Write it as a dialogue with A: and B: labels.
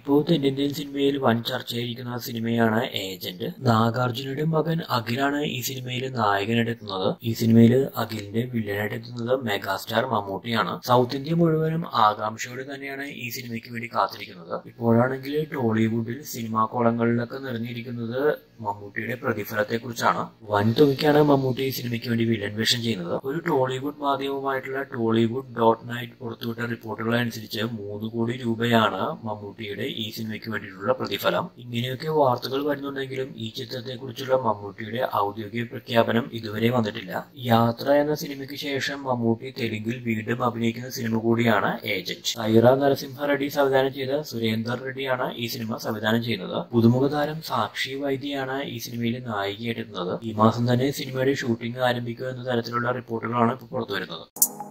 A: ഇപ്പോൾ തെന്നിന്ത്യൻ സിനിമയിൽ വൻ ചർച്ചയായിരിക്കുന്ന സിനിമയാണ് ഏജന്റ് നാഗാർജുനയുടെ മകൻ അഖിലാണ് ഈ സിനിമയിൽ നായകനായിട്ടെത്തുന്നത് ഈ സിനിമയിൽ അഖിലിന്റെ വില്ലനായിട്ട് എത്തുന്നത് മെഗാസ്റ്റാർ മമ്മൂട്ടിയാണ് സൗത്ത് ഇന്ത്യ മുഴുവനും ആകാംക്ഷയോടെ തന്നെയാണ് ഈ സിനിമയ്ക്ക് വേണ്ടി കാത്തിരിക്കുന്നത് ഇപ്പോഴാണെങ്കിൽ ടോളിവുഡിൽ സിനിമാ കോളങ്ങളിലൊക്കെ നിറഞ്ഞിരിക്കുന്നത് മമ്മൂട്ടിയുടെ പ്രതിഫലത്തെ കുറിച്ചാണ് വൻ തുകയ്ക്കാണ് മമ്മൂട്ടി ഈ സിനിമയ്ക്ക് വേണ്ടി വില്ലൻ വേഷം ചെയ്യുന്നത് ഒരു ടോളിവുഡ് മാധ്യമമായിട്ടുള്ള ടോളിവുഡ് ഡോട്ട് നൈറ്റ് പുറത്തുവിട്ട റിപ്പോർട്ടുകൾ അനുസരിച്ച് മൂന്ന് കോടി രൂപയാണ് മമ്മൂട്ടിയുടെ ഈ സിനിമയ്ക്ക് വേണ്ടിയിട്ടുള്ള പ്രതിഫലം ഇങ്ങനെയൊക്കെ വാർത്തകൾ വരുന്നുണ്ടെങ്കിലും ഈ ചിത്രത്തെ കുറിച്ചുള്ള മമ്മൂട്ടിയുടെ ഔദ്യോഗിക പ്രഖ്യാപനം ഇതുവരെ വന്നിട്ടില്ല യാത്ര എന്ന സിനിമയ്ക്ക് ശേഷം മമ്മൂട്ടി തെലുങ്കിൽ വീണ്ടും അഭിനയിക്കുന്ന സിനിമ കൂടിയാണ് ഏജന്റ് സൈറ നരസിംഹ റെഡ്ഡി സംവിധാനം ചെയ്ത സുരേന്ദർ റെഡ്ഡിയാണ് ഈ സിനിമ സംവിധാനം ചെയ്യുന്നത് പുതുമുഖ താരം സാക്ഷി വൈദ്യയാണ് ഈ സിനിമയിൽ നായികയായിട്ടെത്തുന്നത് ഈ മാസം തന്നെ സിനിമയുടെ ഷൂട്ടിംഗ് ആരംഭിക്കുക എന്ന തരത്തിലുള്ള റിപ്പോർട്ടുകളാണ് ഇപ്പോൾ പുറത്തുവരുന്നത്